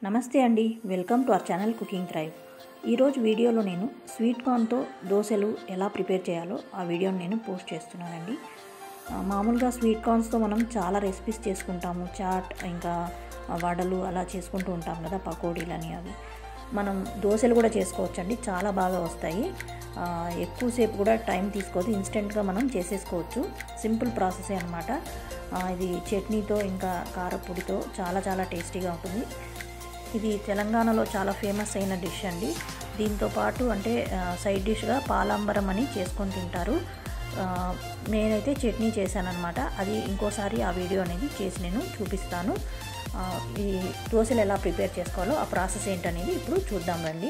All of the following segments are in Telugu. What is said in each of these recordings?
నమస్తే అండి welcome to our channel cooking thrive ఈరోజు వీడియోలో నేను స్వీట్ కార్న్తో దోశలు ఎలా ప్రిపేర్ చేయాలో ఆ వీడియోని నేను పోస్ట్ చేస్తున్నానండి ఆ, మామూలుగా స్వీట్ కార్న్స్తో మనం చాలా రెసిపీస్ చేసుకుంటాము చాట్ ఇంకా వడలు అలా చేసుకుంటూ ఉంటాం కదా పకోడీలని అవి మనం దోశలు కూడా చేసుకోవచ్చండి చాలా బాగా వస్తాయి ఆ, ఎక్కువసేపు కూడా టైం తీసుకోదు ఇన్స్టెంట్గా మనం చేసేసుకోవచ్చు సింపుల్ ప్రాసెసే అనమాట ఇది చట్నీతో ఇంకా కారపొడితో చాలా చాలా టేస్టీగా ఉంటుంది ఇది తెలంగాణలో చాలా ఫేమస్ అయిన డిష్ అండి దీంతో పాటు అంటే ఆ, సైడ్ డిష్గా పాలాంబరం అని చేసుకొని తింటారు ఆ, నేనైతే చట్నీ చేశానన్నమాట అది ఇంకోసారి ఆ వీడియో అనేది చేసి నేను చూపిస్తాను ఆ, ఈ దోశలు ఎలా ప్రిపేర్ చేసుకోవాలో ఆ ప్రాసెస్ ఏంటనేది ఇప్పుడు చూద్దాం రండి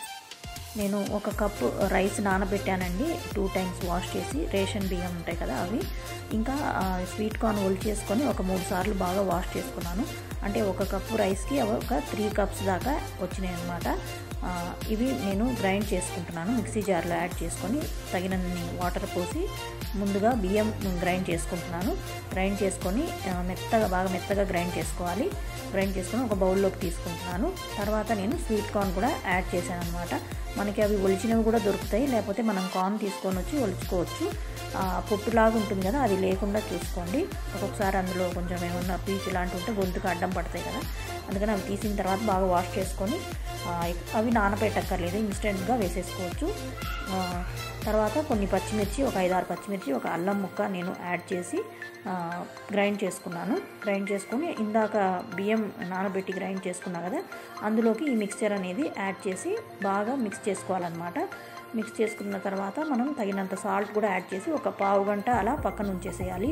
నేను ఒక కప్పు రైస్ నానబెట్టానండి టూ టైమ్స్ వాష్ చేసి రేషన్ బియ్యం ఉంటాయి కదా అవి ఇంకా ఆ, స్వీట్ కార్న్ ఒలి చేసుకొని ఒక మూడు సార్లు బాగా వాష్ చేసుకున్నాను అంటే ఒక కప్పు రైస్కి ఒక త్రీ కప్స్ దాకా వచ్చినాయి అనమాట ఇవి నేను గ్రైండ్ చేసుకుంటున్నాను మిక్సీ జార్లో యాడ్ చేసుకొని తగినన్ని వాటర్ పోసి ముందుగా బియ్యం గ్రైండ్ చేసుకుంటున్నాను గ్రైండ్ చేసుకొని ఆ, మెత్తగా బాగా మెత్తగా గ్రైండ్ చేసుకోవాలి గ్రైండ్ చేసుకొని ఒక బౌల్లోకి తీసుకుంటున్నాను తర్వాత నేను స్వీట్ కార్న్ కూడా యాడ్ చేశాను అనమాట మనకి అవి ఒలిచినవి కూడా దొరుకుతాయి లేకపోతే మనం కార్న్ తీసుకొని వచ్చి ఒలుచుకోవచ్చు ఆ, పొట్టులాగా ఉంటుంది కదా అది లేకుండా చూసుకోండి ఒక్కొక్కసారి అందులో కొంచెం ఏమన్నా పీచు లాంటి ఉంటే గొంతుకు అడ్డం పడతాయి కదా అందుకని అవి తీసిన తర్వాత బాగా వాష్ చేసుకొని ఆ, అవి నానబెట్టక్కర్లేదు ఇన్స్టెంట్గా వేసేసుకోవచ్చు ఆ, తర్వాత కొన్ని పచ్చిమిర్చి ఒక ఐదారు పచ్చిమిర్చి ఒక అల్లం ముక్క నేను యాడ్ చేసి ఆ, గ్రైండ్ చేసుకున్నాను గ్రైండ్ చేసుకొని ఇందాక బియ్యం నానబెట్టి గ్రైండ్ చేసుకున్నా కదా అందులోకి ఈ మిక్స్చర్ అనేది యాడ్ చేసి బాగా మిక్స్ చేసుకోవాలన్నమాట మిక్స్ చేసుకున్న తర్వాత మనం తగినంత సాల్ట్ కూడా యాడ్ చేసి ఒక పావు గంట అలా పక్కన ఉంచేసేయాలి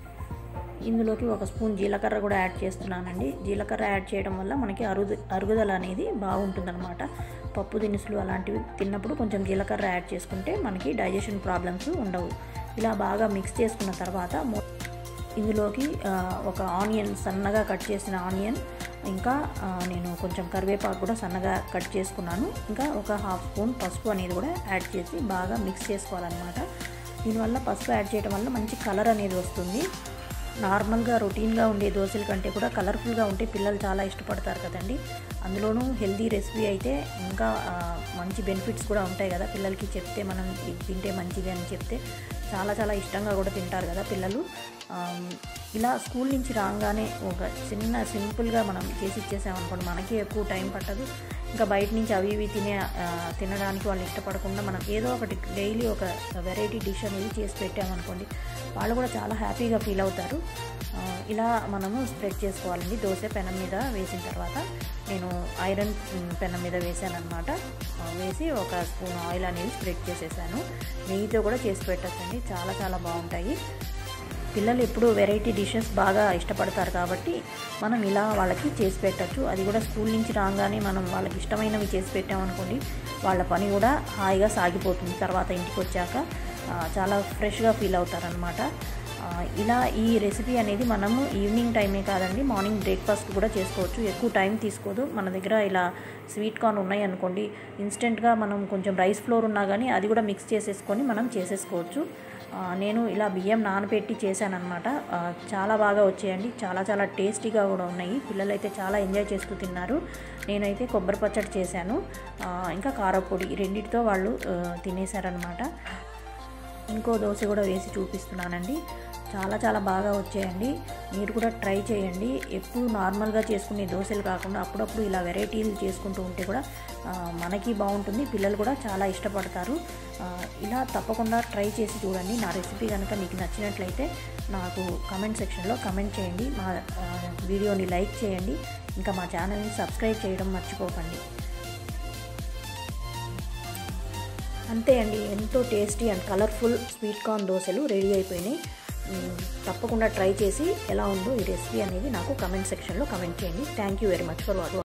ఇందులోకి ఒక స్పూన్ జీలకర్ర కూడా యాడ్ చేస్తున్నానండి జీలకర్ర యాడ్ చేయడం వల్ల మనకి అరుగు అరుగుదల అనేది బాగుంటుందన్నమాట పప్పు దినుసులు అలాంటివి తిన్నప్పుడు కొంచెం జీలకర్ర యాడ్ చేసుకుంటే మనకి డైజెషన్ ప్రాబ్లమ్స్ ఉండవు ఇలా బాగా మిక్స్ చేసుకున్న తర్వాత మొ- ఇందులోకి ఆ, ఒక ఆనియన్ సన్నగా కట్ చేసిన ఆనియన్ ఇంకా ఆ, నేను కొంచెం కరివేపాకు కూడా సన్నగా కట్ చేసుకున్నాను ఇంకా ఒక హాఫ్ స్పూన్ పసుపు అనేది కూడా యాడ్ చేసి బాగా మిక్స్ చేసుకోవాలన్నమాట దీనివల్ల పసుపు యాడ్ చేయడం వల్ల మంచి కలర్ అనేది వస్తుంది నార్మల్గా రొటీన్గా ఉండే దోశల కంటే కూడా కలర్ఫుల్గా ఉంటే పిల్లలు చాలా ఇష్టపడతారు కదండి అందులోనూ హెల్దీ రెసిపీ అయితే ఇంకా ఆ, మంచి బెనిఫిట్స్ కూడా ఉంటాయి కదా పిల్లలకి చెప్తే మనం ఇది తింటే మంచిది అని చెప్తే చాలా చాలా ఇష్టంగా కూడా తింటారు కదా పిల్లలు ఆమ్, ఇలా స్కూల్ నుంచి రాగానే ఒక చిన్న సింపుల్గా మనం చేసి ఇచ్చేసామనుకోండి మనకి ఎక్కువ టైం పట్టదు ఇంకా బయట నుంచి అవి ఇవి తినే ఆ, తినడానికి వాళ్ళు ఇష్టపడకుండా మనం ఏదో ఒకటి డైలీ ఒక వెరైటీ డిష్ అనేది చేసి పెట్టామనుకోండి వాళ్ళు కూడా చాలా హ్యాపీగా ఫీల్ అవుతారు ఆ, ఇలా మనము స్ప్రెడ్ చేసుకోవాలండి దోశ పెనం మీద వేసిన తర్వాత నేను ఐరన్ పెనం మీద వేసాను అనమాట వేసి ఒక స్పూన్ ఆయిల్ అనేది స్ప్రెడ్ చేసేసాను నెయ్యితో కూడా చేసి పెట్టచ్చండి చాలా చాలా బాగుంటాయి పిల్లలు ఎప్పుడు వెరైటీ డిషెస్ బాగా ఇష్టపడతారు కాబట్టి మనం ఇలా వాళ్ళకి చేసి పెట్టచ్చు అది కూడా స్కూల్ నుంచి రాగానే మనం వాళ్ళకి ఇష్టమైనవి చేసి పెట్టామనుకోండి వాళ్ళ పని కూడా హాయిగా సాగిపోతుంది తర్వాత ఇంటికి వచ్చాక ఆ, చాలా ఫ్రెష్గా ఫీల్ అవుతారనమాట ఆ, ఇలా ఈ రెసిపీ అనేది మనము ఈవినింగ్ టైమే కాదండి మార్నింగ్ బ్రేక్ఫాస్ట్ కూడా చేసుకోవచ్చు ఎక్కువ టైం తీసుకోదు మన దగ్గర ఇలా స్వీట్ కార్న్ ఉన్నాయి అనుకోండి ఇన్స్టెంట్గా మనం కొంచెం రైస్ ఫ్లోర్ ఉన్నా కానీ అది కూడా మిక్స్ చేసేసుకొని మనం చేసేసుకోవచ్చు ఆ, నేను ఇలా బియ్యం నానబెట్టి చేశానమాట చాలా బాగా వచ్చాయండి చాలా చాలా టేస్టీగా కూడా ఉన్నాయి పిల్లలు అయితే చాలా ఎంజాయ్ చేస్తూ తిన్నారు నేనైతే కొబ్బరి పచ్చడి చేశాను ఆ, ఇంకా కారపొడి ఈ రెండింటితో వాళ్ళు ఆ, తినేశారనమాట ఇంకో దోశ కూడా వేసి చూపిస్తున్నానండి చాలా చాలా బాగా వచ్చాయండి మీరు కూడా ట్రై చేయండి ఎప్పుడు నార్మల్గా చేసుకునే దోశలు కాకుండా అప్పుడప్పుడు ఇలా వెరైటీలు చేసుకుంటూ ఉంటే కూడా ఆ, మనకి బాగుంటుంది పిల్లలు కూడా చాలా ఇష్టపడతారు ఆ, ఇలా తప్పకుండా ట్రై చేసి చూడండి నా రెసిపీ కనుక మీకు నచ్చినట్లయితే నాకు కమెంట్ సెక్షన్లో కమెంట్ చేయండి మా ఆ, వీడియోని లైక్ చేయండి ఇంకా మా ఛానల్ని సబ్స్క్రైబ్ చేయడం మర్చిపోకండి అంతే అండి ఎంతో tasty and colourful sweet corn దోశలు రెడీ అయిపోయినాయి మ్, తప్పకుండా ట్రై చేసి ఎలా ఉందో ఈ రెసిపీ అనేది నాకు కమెంట్ సెక్షన్లో కమెంట్ చేయండి thank you very much for watching